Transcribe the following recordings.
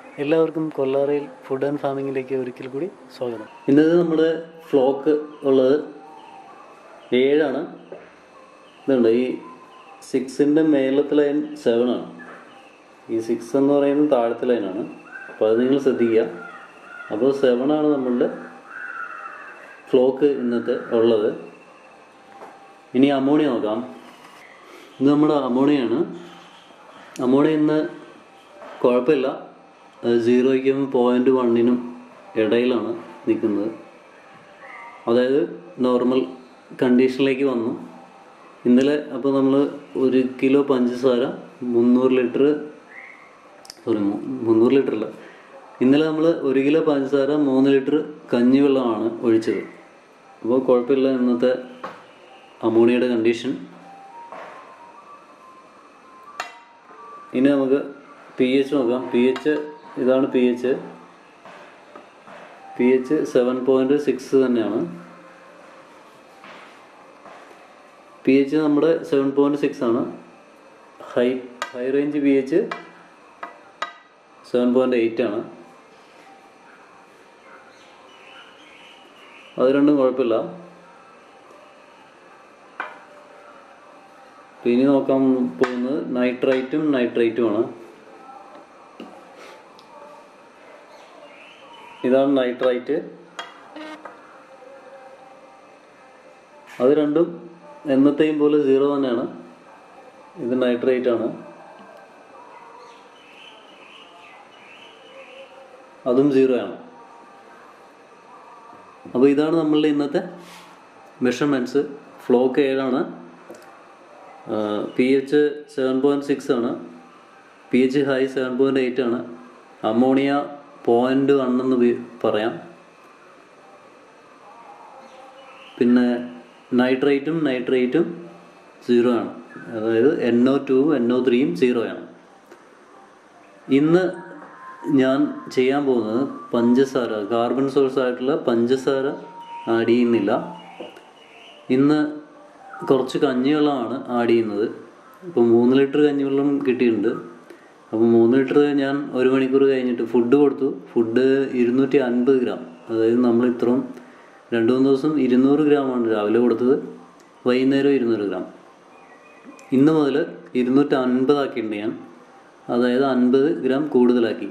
എല്ലാവർക്കും കൊല്ലാറയിൽ food and ഫാമിങ്ങിലേക്ക് ഒരിക്കൽ കൂടി സ്വാഗതം ഇന്നത്തെ നമ്മുടെ ഫ്ലോക്ക് ഉള്ളത് ഏഴാണ് ഇതുണ്ട് ഈ സിക്സിൻ്റെ മേലത്തെ ലൈൻ സെവൻ ആണ് ഈ സിക്സ് എന്ന് പറയുന്നത് താഴത്തെ ലൈനാണ് അപ്പോൾ അത് നിങ്ങൾ ശ്രദ്ധിക്കുക അപ്പോൾ സെവൻ ആണ് നമ്മളുടെ ഫ്ലോക്ക് ഇന്നത്തെ ഉള്ളത് ഇനി അമോണിയ നോക്കാം ഇത് നമ്മുടെ അമോണിയാണ് അമോണിയ ഇന്ന് കുഴപ്പമില്ല അത് സീറോയ്ക്കും പോയിൻറ്റ് വണ്ണിനും ഇടയിലാണ് നിൽക്കുന്നത് അതായത് നോർമൽ കണ്ടീഷനിലേക്ക് വന്നു ഇന്നലെ അപ്പോൾ നമ്മൾ ഒരു കിലോ പഞ്ചസാര മുന്നൂറ് ലിറ്റർ സോറി മുന്നൂറ് ലിറ്റർ അല്ല ഇന്നലെ നമ്മൾ ഒരു കിലോ പഞ്ചസാര മൂന്ന് ലിറ്റർ കഞ്ഞിവെള്ളമാണ് ഒഴിച്ചത് അപ്പോൾ കുഴപ്പമില്ല ഇന്നത്തെ അമോണിയയുടെ കണ്ടീഷൻ ഇനി നമുക്ക് പി എച്ച് നോക്കാം പി എച്ച് ഇതാണ് P H P H seven point six തന്നെയാണ് പി എച്ച് നമ്മുടെ സെവൻ പോയിൻറ്റ് സിക്സ് ആണ് high high range P H seven point eight ആണ് അത് രണ്ടും കുഴപ്പമില്ല ഇനി നോക്കാൻ പോകുന്നത് നൈട്രൈറ്റും നൈട്രൈറ്റുമാണ് ഇതാണ് നൈട്രൈറ്റ് അത് രണ്ടും എന്നത്തെയും പോലെ സീറോ തന്നെയാണ് ഇത് നൈട്രേറ്റ് ആണ് അതും സീറോ ആണ് അപ്പോൾ ഇതാണ് നമ്മളുടെ ഇന്നത്തെ മെഷർമെൻറ്റ്സ് ഫ്ലോക്ക് ഏഴാണ് P H seven point six ആണ് P H high seven point eight ആണ് അമോണിയ പോയിൻ്റ് വണ്ണെന്ന് വി- പറയാം പിന്നെ നൈട്രേറ്റും നൈട്രേറ്റും സീറോ ആണ് അതായത് എൻ ഒ ടുവും എൻ ഒ ത്രീയും സീറോ ആണ് ഇന്ന് ഞാൻ ചെയ്യാൻ പോകുന്നത് പഞ്ചസാര കാർബൺ സോഴ്സ് ആയിട്ടുള്ള പഞ്ചസാര ആഡ് ചെയ്യുന്നില്ല ഇന്ന് കുറച്ച് കഞ്ഞിവെള്ളമാണ് ആഡ് ചെയ്യുന്നത് ഇപ്പോൾ മൂന്ന് ലിറ്റർ കഞ്ഞിവെള്ളം കിട്ടിയിട്ടുണ്ട് അപ്പോൾ മൂന്ന് ലിറ്റർ ഞാൻ ഒരു മണിക്കൂർ കഴിഞ്ഞിട്ട് ഫുഡ് കൊടുത്തു ഫുഡ് ഇരുന്നൂറ്റി അൻപത് ഗ്രാം അതായത് നമ്മൾ ഇത്രയും രണ്ട് മൂന്ന് ദിവസം ഇരുന്നൂറ് ഗ്രാമാണ് രാവിലെ കൊടുത്തത് വൈകുന്നേരം ഇരുന്നൂറ് ഗ്രാം ഇന്ന് മുതൽ ഇരുന്നൂറ്റി അൻപതാക്കിയിട്ടുണ്ട് ഞാൻ അതായത് അൻപത് ഗ്രാം കൂടുതലാക്കി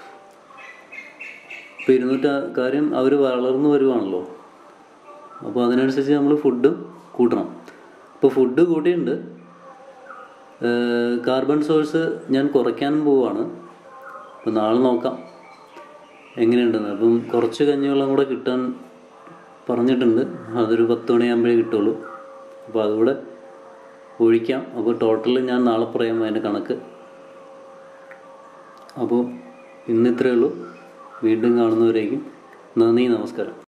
ഇപ്പോൾ ഇരുന്നൂറ്റി കാര്യം അവർ വളർന്നു വരുവാണല്ലോ അപ്പോൾ അതിനനുസരിച്ച് നമ്മൾ ഫുഡും കൂട്ടണം ഇപ്പോൾ ഫുഡ് കൂട്ടിയിട്ടുണ്ട് കാർബൺ സോഴ്സ് ഞാൻ കുറയ്ക്കാനും പോവാണ് അപ്പോൾ നാളെ നോക്കാം എങ്ങനെയുണ്ടെന്ന് അപ്പം കുറച്ച് കഞ്ഞിവെള്ളം കൂടെ കിട്ടാൻ പറഞ്ഞിട്ടുണ്ട് അതൊരു പത്ത് മണിയാകുമ്പോഴേ കിട്ടുള്ളൂ അപ്പോൾ അതുകൂടെ ഒഴിക്കാം അപ്പോൾ ടോട്ടൽ ഞാൻ നാളെ പറയാം അതിൻ്റെ കണക്ക് അപ്പോൾ ഇന്ന് ഇത്രയേ ഉള്ളൂ വീണ്ടും കാണുന്നവരേക്കും നന്ദി നമസ്കാരം